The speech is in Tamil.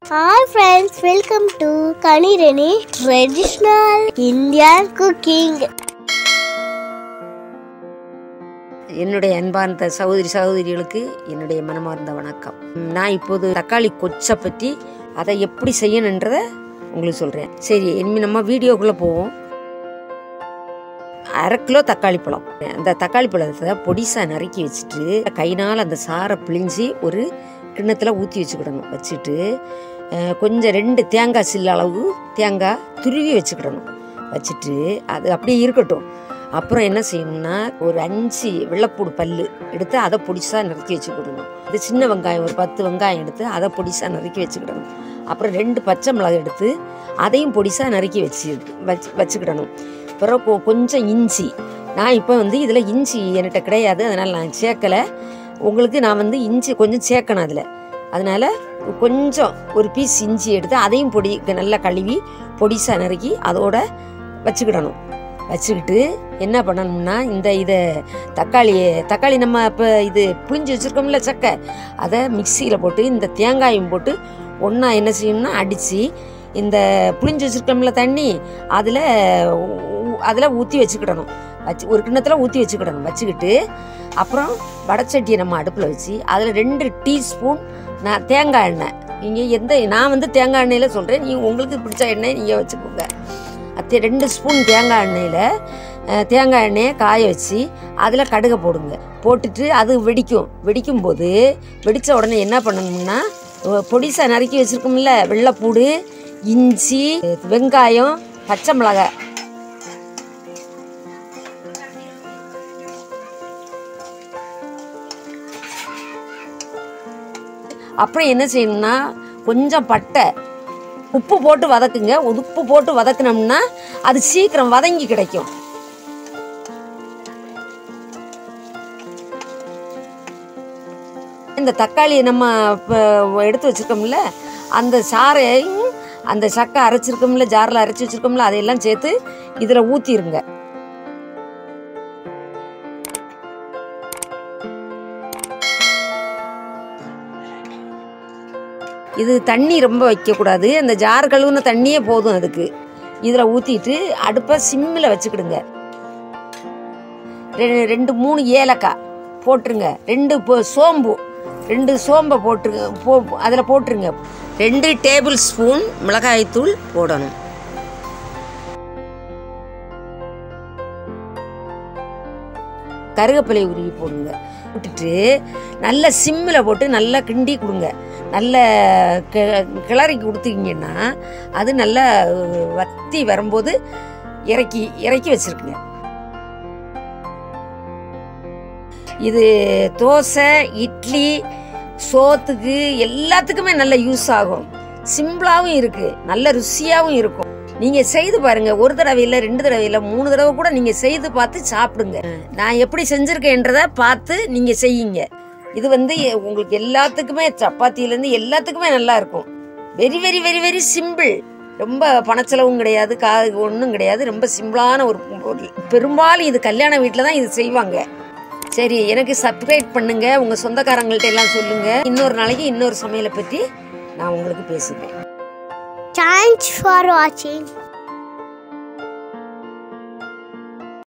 Hi friends, welcome to Kanirani Traditional Indian Cooking. என்னுடைய அன்பார்ந்த சகோதரி சகோதரிகளுக்கு என்னுடைய மனமார்ந்த வணக்கம் நான் இப்போது தக்காளி கொச்சை பற்றி அதை எப்படி செய்யணுன்றத உங்களுக்கு சொல்கிறேன் சரி இனிமேல் நம்ம வீடியோக்குள்ளே போவோம் அரை கிலோ தக்காளி பழம் அந்த தக்காளி பழத்தை பொடிசா நறுக்கி வச்சுட்டு கைனால் அந்த சாரை பிழிஞ்சு ஒரு கிண்ணத்தில் ஊற்றி வச்சுக்கிடணும் வச்சுட்டு அஹ், கொஞ்சம் ரெண்டு தேங்காய் சில்ல அளவு தேங்காய் துருவி வச்சுக்கிடணும் வச்சுட்டு அது அப்படியே இருக்கட்டும் அப்புறம் என்ன செய்யணும்னா ஒரு அஞ்சு வெள்ளைப்பூடு பல்லு எடுத்து அதை பொடிசா நறுக்கி வச்சுக்கிடணும் இது சின்ன வெங்காயம் ஒரு பத்து வெங்காயம் எடுத்து அதை பொடிசா நறுக்கி வச்சுக்கிடணும் அப்புறம் ரெண்டு பச்சை மிளகாய் எடுத்து அதையும் பொடிசா நறுக்கி வச்சு வச்சு வச்சுக்கிடணும் பிறகு கொ- கொஞ்சம் இஞ்சி நான் இப்போ வந்து இதில் இஞ்சி என்கிட்ட கிடையாது அதனால் நான் சேர்க்கலை உங்களுக்கு நான் வந்து இஞ்சி கொஞ்சம் சேர்க்கணும் அதில் அதனால் கொஞ்சம் ஒரு பீஸ் இஞ்சி எடுத்து அதையும் பொடி நல்லா கழுவி பொடிசா நறுக்கி அதோட வச்சுக்கிடணும் வச்சுக்கிட்டு என்ன பண்ணணும்னா இந்த இதை தக்காளியை தக்காளி நம்ம இப்போ இது புளிஞ்சு வச்சுருக்கோம்ல சக்கை அதை மிக்சியில் போட்டு இந்த தேங்காயும் போட்டு ஒன்றா என்ன செய்யணும்னா அடித்து இந்த புளிஞ்சு வச்சுருக்கோம்ல தண்ணி அதில் அதில் ஊற்றி வச்சுக்கிடணும் வச்சு ஒரு கிண்ணத்தில் ஊற்றி வச்சுக்கிடணும் வச்சுக்கிட்டு அப்புறம் வடச்சட்டியை நம்ம அடுப்பில் வச்சு அதில் ரெண்டு டீஸ்பூன் நான் தேங்காய் எண்ணெய் நீங்கள் எந்த நான் வந்து தேங்காய் எண்ணெயில் சொல்கிறேன் நீங்கள் உங்களுக்கு பிடிச்ச எண்ணெய் நீங்கள் வச்சுக்கோங்க அத்தி ரெண்டு ஸ்பூன் தேங்காய் எண்ணெயில் அஹ், தேங்காய் எண்ணெயை காய வச்சு அதில் கடுகை போடுங்க போட்டுட்டு அது வெடிக்கும் வெடிக்கும் போது வெடித்த உடனே என்ன பண்ணணும்னா அஹ், பொடிசா நறுக்கி வச்சுருக்கோம்ல வெள்ளைப்பூடு இஞ்சி வெங்காயம் பச்சை மிளகாய் அப்புறம் என்ன செய்யணும்னா கொஞ்சம் பட்டை உப்பு போட்டு வதக்குங்க உப்பு போட்டு வதக்குனோம்னா அது சீக்கிரம் வதங்கி கிடைக்கும் இந்த தக்காளியை நம்ம இப்போ எடுத்து வச்சிருக்கோம்ல அந்த சாறையும் அந்த சக்கை அரைச்சிருக்கோம்ல ஜாரில் அரைச்சி வச்சிருக்கோம்ல அதையெல்லாம் சேர்த்து இதில் ஊற்றிருங்க இது தண்ணி ரொம்ப வைக்கக்கூடாது அந்த ஜார் கழுவுன தண்ணியே போதும் அதுக்கு இதில் ஊற்றிட்டு அடுப்பை சிம்மில் வச்சுக்கிடுங்க ரெ- ரெண்டு மூணு ஏலக்காய் போட்டுருங்க ரெண்டு பொ- சோம்பு ரெண்டு சோம்பை போட்டுருங்க போ அதில் போட்டுருங்க ரெண்டு டேபிள் ஸ்பூன் மிளகாய்த்தூள் போடணும் கருவேப்பிலை உருவி போடுங்க விட்டுட்டு நல்ல சிம்மில் போட்டு நல்லா கிண்டி கொடுங்க நல்ல கி- கிளறி கொடுத்தீங்கன்னா அது நல்லா அஹ், வத்தி வரும்போது இறக்கி இறக்கி வச்சிருக்குங்க இது தோசை இட்லி சோத்துக்கு எல்லாத்துக்குமே நல்ல யூஸ் ஆகும் சிம்பிளாகவும் இருக்கு நல்ல ருசியாகவும் இருக்கும் நீங்க செய்து பாருங்க ஒரு தடவை இல்லை ரெண்டு தடவை இல்லை மூணு தடவை கூட நீங்க செய்து பார்த்து சாப்பிடுங்க நான் எப்படி செஞ்சிருக்கேன்றத பார்த்து நீங்க செய்யுங்க இது வந்து உங்களுக்கு எல்லாத்துக்குமே சப்பாத்தியிலேருந்து எல்லாத்துக்குமே நல்லா இருக்கும் very very very very simple ரொம்ப பணச்செலவும் கிடையாது கா ஒன்றும் கிடையாது ரொம்ப சிம்பிளான ஒரு பொருள் பெரும்பாலும் இது கல்யாண வீட்டில் தான் இது செய்வாங்க சரி எனக்கு சப்ஸ்கிரைப் பண்ணுங்க உங்க சொந்தக்காரங்கள்ட்ட எல்லாம் சொல்லுங்க இன்னொரு நாளைக்கு இன்னொரு சமையலை பற்றி நான் உங்களுக்கு பேசுகிறேன் Thanks for watching.